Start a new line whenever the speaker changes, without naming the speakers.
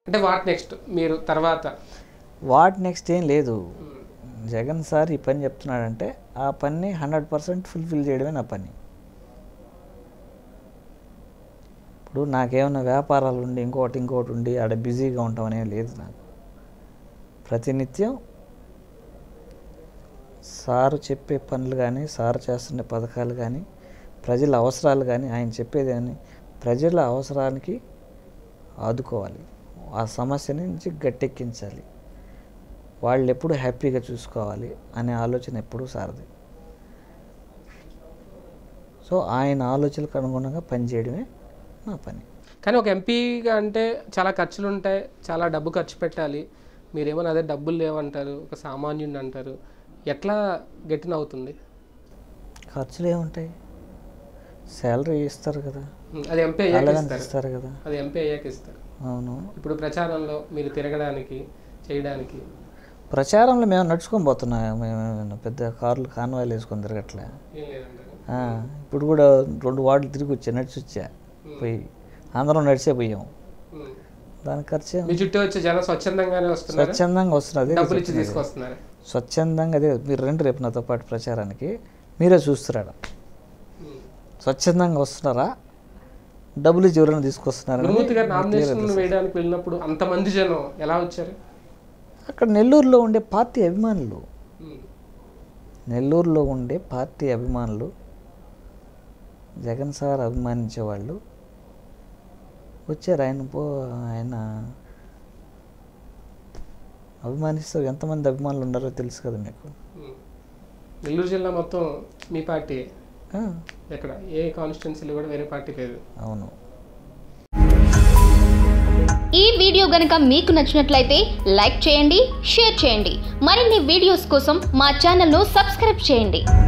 అంటే what next మీరు తర్వాత
వాట్ నెక్స్ట్ ఏం లేదు జగన్ సార్ ఈ పని చెప్తున్నాడంటే ఆ పని హండ్రెడ్ పర్సెంట్ ఫుల్ఫిల్ చేయడమే నా పని ఇప్పుడు నాకేమైనా వ్యాపారాలు ఉండి ఇంకోటి ఇంకోటి ఉండి ఆడ బిజీగా ఉంటాం అనేది లేదు నాకు ప్రతినిత్యం సారు చెప్పే పనులు కానీ సారు చేస్తున్న పథకాలు కానీ ప్రజల అవసరాలు కానీ ఆయన చెప్పేది కానీ ప్రజల అవసరానికి ఆదుకోవాలి ఆ సమస్యని నుంచి గట్టెక్కించాలి వాళ్ళు ఎప్పుడు హ్యాపీగా చూసుకోవాలి అనే ఆలోచన ఎప్పుడూ సారది సో ఆయన ఆలోచనలకు అనుగుణంగా పనిచేయడమే నా పని
కానీ ఒక ఎంపీగా అంటే చాలా ఖర్చులు ఉంటాయి చాలా డబ్బు ఖర్చు పెట్టాలి మీరేమన్నా అదే డబ్బులు లేవంటారు ఒక సామాన్యుడిని అంటారు ఎట్లా గట్టిన అవుతుంది
ఖర్చులు ఏముంటాయి శాలరీ ఇస్తారు కదా
ఉమ్, అది ఎంపీ అయ్యాక
అలవెన్స్
ఇస్తారు
ఇస్తారు కదా
అది ఎంపీ అయ్యాక ఇస్తారు
అవును
ఇప్పుడు ప్రచారంలో మీరు తిరగడానికి చేయడానికి
ప్రచారంలో మేము నడుచుకొని పోతున్నాం మేము ఏమైనా పెద్ద కార్లు కాన్వాయిలు వేసుకొని తిరగట్లే
ఏం లేదంటారు
ఆ, ఇప్పుడు కూడా రెండు వార్డులు తిరిగి వచ్చా నడిచి వచ్చా పోయి అందరం నడిచే పోయాం
ఉమ్.
దానికి ఖర్చు
మీ చుట్టూ వచ్చే జనం స్వచ్ఛందంగానే వస్తున్నారు
స్వచ్ఛందంగా వస్తున్నది
డబ్బులు ఇచ్చి తీసుకొస్తున్నారు
స్వచ్ఛందంగా అదే మీరు రండి రేపు నాతో పాటు ప్రచారానికి మీరే చూస్తున్నారా స్వచ్ఛందంగా వస్తున్నారా డబ్బులు ఇచ్చి ఎవరైనా తీసుకొస్తున్నారా అని
గురుమూర్తి గారు నామినేషన్ వేయడానికి వెళ్ళినప్పుడు అంతమంది జనం ఎలా వచ్చారు
అక్కడ నెల్లూరులో ఉండే పార్టీ అభిమానులు
ఉమ్.
నెల్లూరులో ఉండే పార్టీ అభిమానులు జగన్ సార్ అభిమానించే వాళ్ళు వచ్చారు ఆయన పో ఆయన అభిమానిస్తూ ఎంతమంది అభిమానులు ఉన్నారో తెలుసు కదా మీకు
ఉమ్. నెల్లూరు జిల్లా మొత్తం మీ పార్టీ
ఆ,
ఎక్కడ ఏ కాన్స్టిట్యున్సీలో కూడా వేరే పార్టీ లేదు
అవును
ఈ వీడియో గనుక మీకు నచ్చినట్లయితే లైక్ చేయండి షేర్ చేయండి మరిన్ని వీడియోస్ కోసం మా ఛానల్ను సబ్స్క్రైబ్ చేయండి